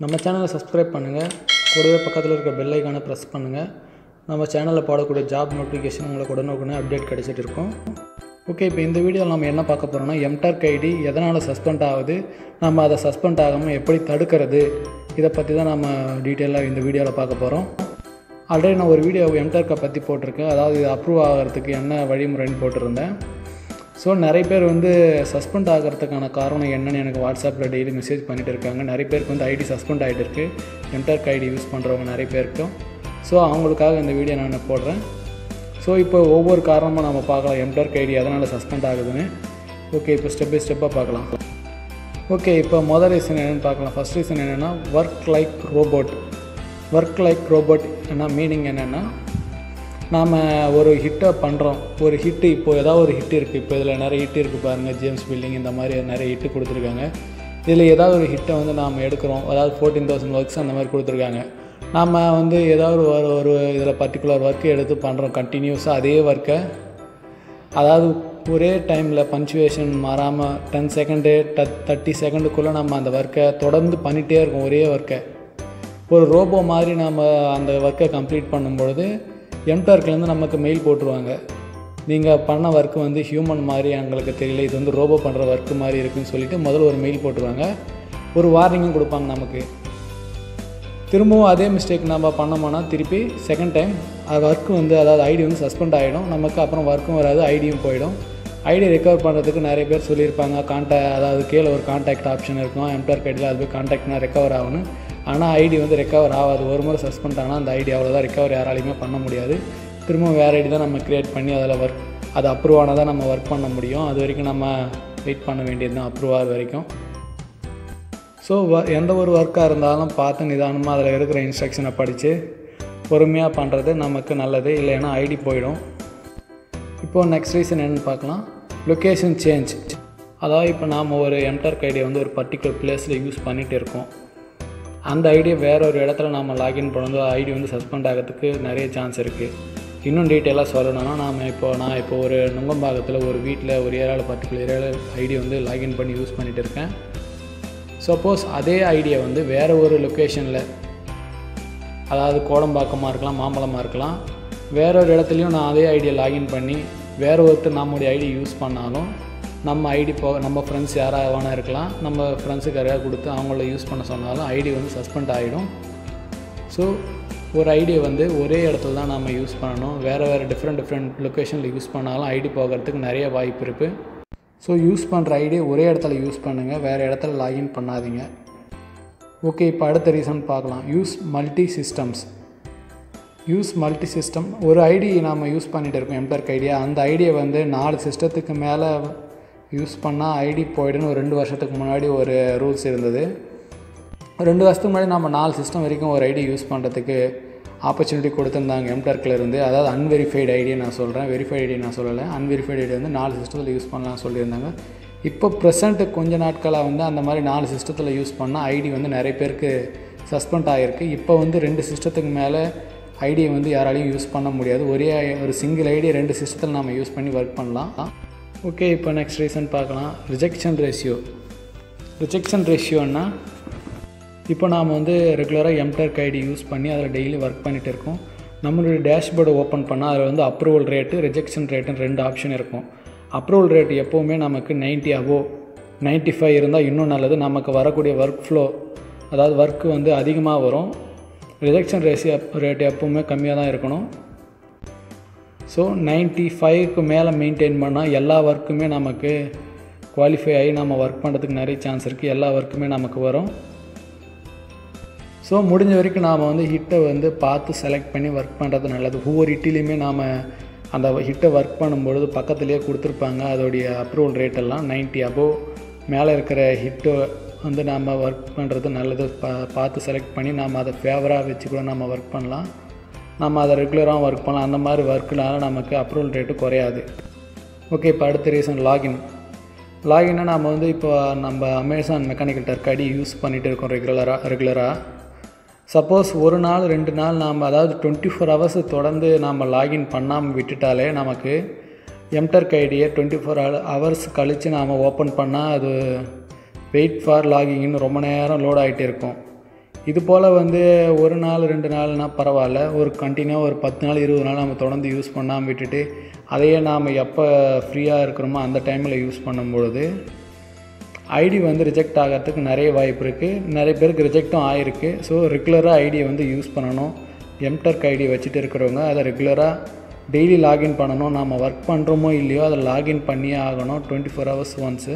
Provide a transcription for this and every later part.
நம்ம சேனலை சப்ஸ்கிரைப் பண்ணுங்கள் கூடவே பக்கத்தில் இருக்க பெல் ஐக்கானை ப்ரெஸ் பண்ணுங்கள் நம்ம சேனலில் போடக்கூடிய ஜாப் நோட்டிஃபிகேஷன் உங்களுக்கு உடனுக்குடனே அப்டேட் கிடைச்சிட்டு இருக்கும் ஓகே இப்போ இந்த வீடியோவில் நம்ம என்ன பார்க்க போகிறோம்னா எம்டார்க் ஐடி எதனால் சஸ்பெண்ட் ஆகுது நம்ம அதை சஸ்பெண்ட் ஆகாமல் எப்படி தடுக்கிறது இதை பற்றி தான் நம்ம டீட்டெயிலாக இந்த வீடியோவில் பார்க்க போகிறோம் ஆல்ரெடி நான் ஒரு வீடியோ எம்டார்க்கை பற்றி போட்டிருக்கேன் அதாவது இது அப்ரூவ் ஆகிறதுக்கு என்ன வழிமுறைன்னு போட்டிருந்தேன் ஸோ நிறைய பேர் வந்து சஸ்பெண்ட் ஆகிறதுக்கான காரணம் என்னன்னு எனக்கு வாட்ஸ்அப்பில் டெய்லி மெசேஜ் பண்ணிட்டு இருக்காங்க நிறைய பேருக்கு வந்து ஐடி சஸ்பெண்ட் ஆகிட்டு இருக்கு எம்டார்க் ஐடி யூஸ் பண்ணுறவங்க நிறைய பேருக்கும் ஸோ அவங்களுக்காக இந்த வீடியோ நான் போடுறேன் ஸோ இப்போ ஒவ்வொரு காரணமாக நம்ம பார்க்கலாம் எம்டார்க் ஐடி எதனால் சஸ்பெண்ட் ஆகுதுன்னு ஓகே இப்போ ஸ்டெப் பை ஸ்டெப்பாக பார்க்கலாம் ஓகே இப்போ மொதல் ரீசன் என்னென்னு பார்க்கலாம் ஃபஸ்ட் ரீசன் என்னென்னா work like robot work like robot என்ன மீனிங் என்னென்னா நாம் ஒரு ஹிட்டை பண்ணுறோம் ஒரு ஹிட்டு இப்போது ஏதாவது ஒரு ஹிட் இருக்குது இப்போ இதில் நிறைய ஹிட் இருக்குது பாருங்கள் ஜேம்ஸ் பில்டிங் இந்த மாதிரி நிறைய ஹிட்டு கொடுத்துருக்காங்க இதில் ஏதாவது ஒரு ஹிட்டை வந்து நாம் எடுக்கிறோம் அதாவது ஃபோர்டீன் தௌசண்ட் ஒர்க்ஸ் அந்த மாதிரி கொடுத்துருக்காங்க நாம் வந்து ஏதாவது ஒரு ஒரு இதில் பர்டிகுலர் ஒர்க்கு எடுத்து பண்ணுறோம் கண்டினியூஸாக அதே ஒர்க்கை அதாவது ஒரே டைமில் பஞ்சுவேஷன் மாறாமல் டென் செகண்டு ட தேர்ட்டி செகண்டுக்குள்ளே நம்ம அந்த ஒர்க்கை தொடர்ந்து பண்ணிகிட்டே இருக்கோம் ஒரே ஒர்க்கை ஒரு ரோபோ மாதிரி நம்ம அந்த ஒர்க்கை கம்ப்ளீட் பண்ணும்பொழுது எம்டார்க்லேருந்து நமக்கு மெயில் போட்டுருவாங்க நீங்கள் பண்ண ஒர்க்கு வந்து ஹியூமன் மாதிரி எங்களுக்கு தெரியல இது வந்து ரோபோ பண்ணுற ஒர்க்கு மாதிரி இருக்குன்னு சொல்லிட்டு முதல்ல ஒரு மெயில் போட்டுருவாங்க ஒரு வார்னிங்கும் கொடுப்பாங்க நமக்கு திரும்பவும் அதே மிஸ்டேக் நம்ம பண்ணோம்னா திருப்பி செகண்ட் டைம் அது ஒர்க்கு வந்து அதாவது ஐடி வந்து சஸ்பெண்ட் ஆகிடும் நமக்கு அப்புறம் ஒர்க்கும் வராது ஐடியும் போயிடும் ஐடி ரெக்கவர் பண்ணுறதுக்கு நிறைய பேர் சொல்லியிருப்பாங்க கான்டாக்ட் அதாவது கீழே ஒரு கான்டாக்ட் ஆப்ஷன் இருக்கும் எம்டார்க் ஐடியில் அது போய் கான்டாக்ட்னா ரெக்கவர் ஆகணும் ஆனால் ஐடி வந்து ரெக்கவர் ஆகாது ஒரு முறை சஸ்பெண்ட் ஆனால் அந்த ஐடி அவ்வளோதான் ரெக்கவர் யாராலையுமே பண்ண முடியாது திரும்ப வேறு ஐடி தான் நம்ம க்ரியேட் பண்ணி அதில் ஒர்க் அது அப்ரூவ் ஆனால் தான் நம்ம ஒர்க் பண்ண முடியும் அது வரைக்கும் நம்ம வெயிட் பண்ண வேண்டியது தான் அப்ரூவ் ஆகிற வரைக்கும் ஸோ வ எந்த ஒரு ஒர்க்காக இருந்தாலும் பார்த்து நிதானமாக அதில் இருக்கிற இன்ஸ்ட்ரக்ஷனை படித்து பொறுமையாக பண்ணுறது நமக்கு நல்லது இல்லைன்னா ஐடி போயிடும் இப்போது நெக்ஸ்ட் ரீசன் என்னென்னு பார்க்கலாம் லொக்கேஷன் சேஞ்ச் அதாவது இப்போ நாம் ஒரு எம்டார்க் ஐடியை வந்து ஒரு பர்டிகுலர் பிளேஸில் யூஸ் பண்ணிகிட்டு இருக்கோம் அந்த ஐடியை வேற ஒரு இடத்துல நாம் லாகின் பண்ணும்போது ஐடி வந்து சஸ்பெண்ட் ஆகிறதுக்கு நிறைய சான்ஸ் இருக்குது இன்னும் டீட்டெயிலாக சொல்லணும்னா நாம் இப்போ நான் இப்போ ஒரு நுங்கம்பாக்கத்தில் ஒரு வீட்டில் ஒரு ஏரியாவில் பர்டிகுலர் ஏரியாவில் ஐடி வந்து லாகின் பண்ணி யூஸ் பண்ணிகிட்டு இருக்கேன் சப்போஸ் அதே ஐடியா வந்து வேறு ஒரு லொக்கேஷனில் அதாவது கோடம்பாக்கமாக இருக்கலாம் மாம்பழமாக இருக்கலாம் வேற ஒரு இடத்துலையும் நான் அதே ஐடியா லாகின் பண்ணி வேறு ஒருத்தர் நம்முடைய ஐடி யூஸ் பண்ணாலும் நம்ம ஐடி போ நம்ம ஃப்ரெண்ட்ஸ் யாராக வேணா இருக்கலாம் நம்ம ஃப்ரெண்ட்ஸுக்கு யாரையாவது கொடுத்து அவங்கள யூஸ் பண்ண சொன்னாலும் ஐடி வந்து சஸ்பெண்ட் ஆகிடும் ஸோ ஒரு ஐடியை வந்து ஒரே இடத்துல தான் நம்ம யூஸ் பண்ணணும் வேறு வேறு டிஃப்ரெண்ட் டிஃப்ரெண்ட் லொக்கேஷனில் யூஸ் பண்ணாலும் ஐடி போகிறதுக்கு நிறைய வாய்ப்பு இருக்குது ஸோ யூஸ் பண்ணுற ஐடியை ஒரே இடத்துல யூஸ் பண்ணுங்கள் வேறு இடத்துல லாகின் பண்ணாதீங்க ஓகே இப்போ அடுத்த ரீசன் பார்க்கலாம் use multi systems use multi system ஒரு ஐடி நாம் யூஸ் பண்ணிகிட்டு இருக்கோம் எம்டார்க் ஐடியா அந்த ஐடியை வந்து நாலு சிஸ்டத்துக்கு மேலே யூஸ் பண்ணால் ஐடி போய்டுன்னு ஒரு ரெண்டு வருஷத்துக்கு முன்னாடி ஒரு ரூல்ஸ் இருந்தது ரெண்டு வருஷத்துக்கு முன்னாடி நம்ம நாலு சிஸ்டம் வரைக்கும் ஒரு ஐடி யூஸ் பண்ணுறதுக்கு ஆப்பர்ச்சுனிட்டி கொடுத்துருந்தாங்க எம்டார்க்கில் இருந்து அதாவது அன்வெரிஃபைடு ஐடியை நான் சொல்கிறேன் வெரிஃபைடு ஐடி நான் சொல்லலை அன்வெரிஃபைடு ஐடி வந்து நாலு சிஸ்டத்தில் யூஸ் பண்ணலாம் சொல்லியிருந்தாங்க இப்போ ப்ரெசண்ட்டு கொஞ்ச நாட்களாக வந்து அந்த மாதிரி நாலு சிஸ்டத்தில் யூஸ் பண்ணால் ஐடி வந்து நிறைய பேருக்கு சஸ்பெண்ட் ஆகிருக்கு இப்போ வந்து ரெண்டு சிஸ்டத்துக்கு மேலே ஐடியை வந்து யாராலையும் யூஸ் பண்ண முடியாது ஒரே ஒரு சிங்கிள் ஐடி ரெண்டு சிஸ்டத்தில் நம்ம யூஸ் பண்ணி ஒர்க் பண்ணலாம் ஓகே இப்போ நெக்ஸ்ட் ரீசன் பார்க்கலாம் ரிஜெக்ஷன் ரேஷியோ ரிஜெக்ஷன் ரேஷியோன்னா இப்போ நாம் வந்து ரெகுலராக எம்டார்க் ஐடி யூஸ் பண்ணி அதில் டெய்லி ஒர்க் பண்ணிகிட்டு இருக்கோம் நம்மளுடைய டேஷ்போர்டை ஓப்பன் பண்ணால் அதில் வந்து அப்ரூவல் ரேட்டு ரிஜெக்ஷன் ரேட்டுன்னு ரெண்டு ஆப்ஷன் இருக்கும் அப்ரூவல் ரேட் எப்போவுமே நமக்கு நைன்ட்டி அபோ நைன்ட்டி ஃபைவ் இருந்தால் இன்னும் நல்லது நமக்கு வரக்கூடிய ஒர்க் ஃப்ளோ அதாவது ஒர்க்கு வந்து அதிகமாக வரும் ரிஜெக்ஷன் ரேஷியோ ரேட் எப்போவுமே கம்மியாக தான் இருக்கணும் ஸோ நைன்ட்டி ஃபைவ்க்கு மேலே மெயின்டைன் பண்ணால் எல்லா ஒர்க்குமே நமக்கு குவாலிஃபை ஆகி நம்ம ஒர்க் பண்ணுறதுக்கு நிறைய சான்ஸ் இருக்குது எல்லா ஒர்க்குமே நமக்கு வரும் ஸோ முடிஞ்ச வரைக்கும் நாம் வந்து ஹிட்டை வந்து பார்த்து செலக்ட் பண்ணி ஒர்க் பண்ணுறது நல்லது ஒவ்வொரு ஹிட்டிலையுமே நாம் அந்த ஹிட்டை ஒர்க் பண்ணும்பொழுது பக்கத்துலேயே கொடுத்துருப்பாங்க அதோடைய அப்ரூவல் ரேட்டெல்லாம் நைன்ட்டி அபோவ் மேலே இருக்கிற ஹிட்டு வந்து நாம் ஒர்க் பண்ணுறது நல்லது பா பார்த்து செலக்ட் பண்ணி நாம் அதை ஃபேவராக வச்சு கூட நம்ம ஒர்க் பண்ணலாம் நம்ம அதை ரெகுலராக ஒர்க் பண்ணலாம் அந்த மாதிரி ஒர்க்குனால நமக்கு அப்ரூவல் ரேட்டு குறையாது ஓகே இப்போ அடுத்த ரீசன் லாகின் லாகின்னா நம்ம வந்து இப்போ நம்ம Amazon mechanical Turk ID use பண்ணிகிட்டு இருக்கோம் ரெகுலராக ரெகுலராக சப்போஸ் ஒரு நாள் ரெண்டு நாள் நாம் அதாவது டுவெண்ட்டி ஃபோர் ஹவர்ஸ் தொடர்ந்து நாம் லாகின் பண்ணாமல் விட்டுட்டாலே நமக்கு எம்டர்க் ஐடியை டுவெண்ட்டி ஃபோர் ஹவர்ஸ் கழித்து நாம் ஓப்பன் பண்ணால் அது வெயிட் ஃபார் லாகிங்னு ரொம்ப நேரம் லோட் ஆகிட்டே இருக்கும் இது போல் வந்து ஒரு நாள் ரெண்டு நாள்னால் பரவாயில்ல ஒரு கண்டினியூவாக ஒரு பத்து நாள் இருபது நாள் நம்ம தொடர்ந்து யூஸ் பண்ணாமல் விட்டுட்டு அதையே நாம் எப்போ ஃப்ரீயாக இருக்கிறோமோ அந்த டைமில் யூஸ் பண்ணும்பொழுது ஐடி வந்து ரிஜெக்ட் ஆகிறதுக்கு நிறைய வாய்ப்பு இருக்குது நிறைய பேருக்கு ரிஜெக்டும் ஆகிருக்கு ஸோ ரெகுலராக ஐடியை வந்து யூஸ் பண்ணணும் எம்டர்க் ஐடி வச்சுட்டு இருக்கிறவங்க அதை ரெகுலராக டெய்லி லாகின் பண்ணணும் நம்ம ஒர்க் பண்ணுறோமோ இல்லையோ அதை லாகின் பண்ணியே ஆகணும் twenty four hours once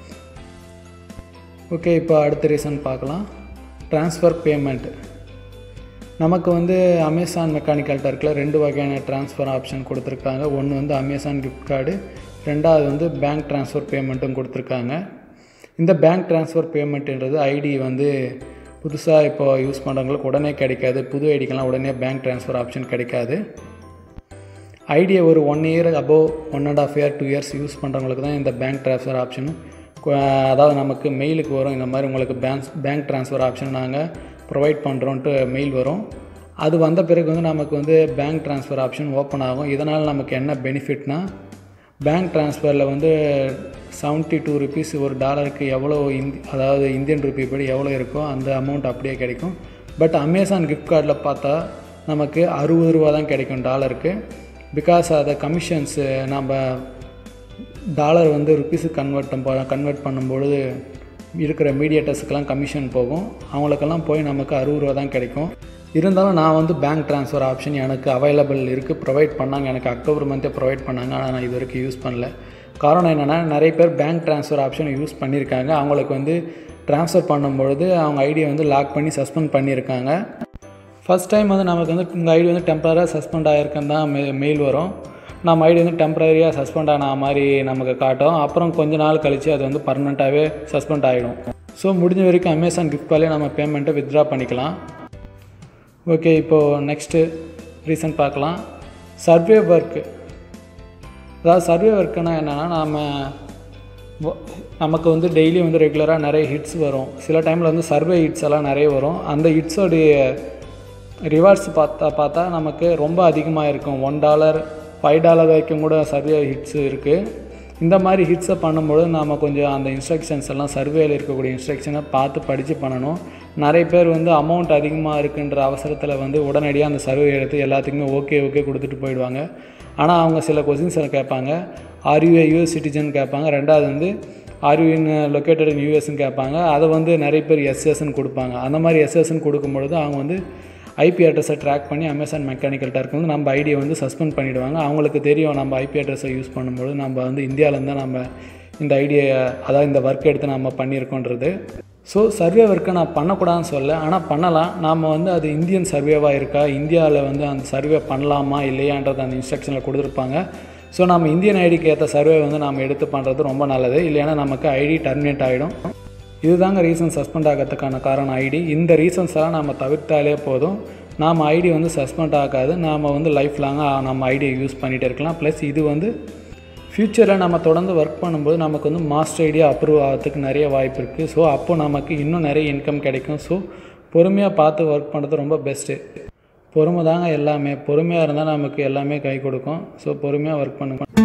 okay இப்போ அடுத்த ரீசன் பார்க்கலாம் ட்ரான்ஸ்ஃபர் பேமெண்ட் நமக்கு வந்து அமேசான் மெக்கானிக்கல் டர்க்கில் ரெண்டு வகையான ட்ரான்ஸ்ஃபர் ஆப்ஷன் கொடுத்துருக்காங்க ஒன்று வந்து அமேசான் கிஃப்ட் கார்டு ரெண்டாவது வந்து பேங்க் ட்ரான்ஸ்ஃபர் பேமெண்ட்டும் கொடுத்துருக்காங்க இந்த பேங்க் ட்ரான்ஸ்ஃபர் பேமெண்ட்டுன்றது ஐடி வந்து புதுசாக இப்போ யூஸ் பண்ணுறவங்களுக்கு உடனே கிடைக்காது புது ஐடிக்கெல்லாம் உடனே பேங்க் ட்ரான்ஸ்ஃபர் ஆப்ஷன் கிடைக்காது ஐடியை ஒரு one year above one and half year two years use பண்ணுறவங்களுக்கு தான் இந்த பேங்க் ட்ரான்ஸ்ஃபர் ஆப்ஷன் அதாவது நமக்கு மெயிலுக்கு வரும் இந்த மாதிரி உங்களுக்கு பேங்க் பேங்க் ட்ரான்ஸ்ஃபர் ஆப்ஷன் நாங்கள் ப்ரொவைட் பண்ணுறோன்ட்டு மெயில் வரும் அது வந்த பிறகு வந்து நமக்கு வந்து பேங்க் ட்ரான்ஸ்ஃபர் ஆப்ஷன் ஓப்பன் ஆகும் இதனால் நமக்கு என்ன பெனிஃபிட்னா பேங்க் ட்ரான்ஸ்ஃபரில் வந்து செவன்ட்டி டூ ருபீஸ் ஒரு டாலருக்கு எவ்வளோ இந்தி அதாவது இந்தியன் ருபி படி எவ்வளோ இருக்கோ அந்த அமௌண்ட் அப்படியே கிடைக்கும் பட் அமேசான் கிஃப்ட் கார்டில் பார்த்தா நமக்கு அறுபது ரூபா தான் கிடைக்கும் டாலருக்கு பிகாஸ் அதை கமிஷன்ஸு நம்ம டாலர் வந்து ருப்பீஸுக்கு கன்வெர்ட் கன்வெர்ட் பண்ணும்பொழுது இருக்கிற மீடியேட்டர்ஸுக்கெல்லாம் கமிஷன் போகும் அவங்களுக்கெல்லாம் போய் நமக்கு அறுபது ரூபா தான் கிடைக்கும் இருந்தாலும் நான் வந்து பேங்க் ட்ரான்ஸ்ஃபர் ஆப்ஷன் எனக்கு அவைலபிள் இருக்குது ப்ரொவைட் பண்ணாங்க எனக்கு அக்டோபர் மந்த்தே ப்ரொவைட் பண்ணாங்க ஆனால் நான் இது வரைக்கும் யூஸ் பண்ணல காரணம் என்னென்னா நிறைய பேர் பேங்க் ட்ரான்ஸ்ஃபர் ஆப்ஷன் யூஸ் பண்ணியிருக்காங்க அவங்களுக்கு வந்து ட்ரான்ஸ்ஃபர் பண்ணும்பொழுது அவங்க ஐடியை வந்து லாக் பண்ணி சஸ்பெண்ட் பண்ணியிருக்காங்க ஃபஸ்ட் டைம் வந்து நமக்கு வந்து உங்கள் ஐடி வந்து டெம்பரராக சஸ்பெண்ட் ஆகிருக்குன்னு தான் மெ மெயில் வரும் நம்ம ஐடி வந்து டெம்பரரியாக சஸ்பெண்ட் ஆன மாதிரி நமக்கு காட்டும் அப்புறம் கொஞ்ச நாள் கழித்து அது வந்து பர்மனெண்ட்டாகவே சஸ்பெண்ட் ஆகிடும் ஸோ முடிஞ்ச வரைக்கும் அமேசான் கிஃப்ட் காலே நம்ம பேமெண்ட்டை வித்ட்ரா பண்ணிக்கலாம் ஓகே இப்போது நெக்ஸ்ட்டு ரீசன் பார்க்கலாம் சர்வே ஒர்க்கு அதாவது சர்வே ஒர்க்குனா என்னென்னா நாம் நமக்கு வந்து டெய்லி வந்து ரெகுலராக நிறைய ஹிட்ஸ் வரும் சில டைமில் வந்து சர்வே ஹிட்ஸ் எல்லாம் நிறைய வரும் அந்த ஹிட்ஸோடைய ரிவார்ட்ஸ் பார்த்தா பார்த்தா நமக்கு ரொம்ப அதிகமாக இருக்கும் ஒன் டாலர் ஃபைவ் டாலர் வரைக்கும் கூட சர்வே ஹிட்ஸ் இருக்குது இந்த மாதிரி ஹிட்ஸை பண்ணும்போது நாம் கொஞ்சம் அந்த இன்ஸ்ட்ரக்ஷன்ஸ் எல்லாம் சர்வேயில் இருக்கக்கூடிய இன்ஸ்ட்ரக்ஷனை பார்த்து படித்து பண்ணணும் நிறைய பேர் வந்து அமௌண்ட் அதிகமாக இருக்குன்ற அவசரத்தில் வந்து உடனடியாக அந்த சர்வே எடுத்து எல்லாத்துக்குமே ஓகே ஓகே கொடுத்துட்டு போயிடுவாங்க ஆனால் அவங்க சில கொஸ்டின்ஸை கேட்பாங்க ஆர்யூஏ யூஎஸ் சிட்டிசன் கேட்பாங்க ரெண்டாவது வந்து ஆர்யூ இன் லொக்கேட்டட் இன் யூஎஸ்ன்னு கேட்பாங்க அதை வந்து நிறைய பேர் எஸ்எஸ்ன்னு கொடுப்பாங்க அந்த மாதிரி எஸ்எஸ்ன்னு கொடுக்கும்பொழுது அவங்க வந்து ஐபி அட்ரஸை ட்ராக் பண்ணி அமேசான் மெக்கானிக்கல் டர்க் வந்து நம்ம ஐடியை வந்து சஸ்பெண்ட் பண்ணிவிடுவாங்க அவங்களுக்கு தெரியும் நம்ம ஐபி அட்ரஸை யூஸ் பண்ணும்போது நம்ம வந்து இந்தியாவிலேருந்து தான் நம்ம இந்த ஐடியை அதாவது இந்த ஒர்க் எடுத்து நம்ம பண்ணியிருக்கோன்றது ஸோ சர்வே ஒர்க்கை நான் பண்ணக்கூடாதுன்னு சொல்ல ஆனால் பண்ணலாம் நாம் வந்து அது இந்தியன் சர்வேவாக இருக்கா இந்தியாவில் வந்து அந்த சர்வே பண்ணலாமா இல்லையான்றது அந்த இன்ஸ்ட்ரக்ஷனில் கொடுத்துருப்பாங்க ஸோ நம்ம இந்தியன் ஐடிக்கு ஏற்ற சர்வே வந்து நம்ம எடுத்து பண்ணுறது ரொம்ப நல்லது இல்லைன்னா நமக்கு ஐடி டர்மினேட் ஆகிடும் இதுதாங்க ரீசன் சஸ்பெண்ட் ஆகிறதுக்கான காரணம் ஐடி இந்த ரீசன்ஸ் எல்லாம் நம்ம தவிர்த்தாலே போதும் நாம் ஐடி வந்து சஸ்பெண்ட் ஆகாது நாம் வந்து லைஃப் லாங்காக நம்ம ஐடியை யூஸ் பண்ணிகிட்டே இருக்கலாம் ப்ளஸ் இது வந்து ஃப்யூச்சரில் நம்ம தொடர்ந்து ஒர்க் பண்ணும்போது நமக்கு வந்து மாஸ்டர் ஐடியா அப்ரூவ் ஆகிறதுக்கு நிறைய வாய்ப்பு இருக்குது ஸோ அப்போ நமக்கு இன்னும் நிறைய இன்கம் கிடைக்கும் ஸோ பொறுமையாக பார்த்து ஒர்க் பண்ணுறது ரொம்ப பெஸ்ட்டு பொறுமை தாங்க எல்லாமே பொறுமையாக இருந்தால் நமக்கு எல்லாமே கை கொடுக்கும் ஸோ பொறுமையாக ஒர்க் பண்ணுங்க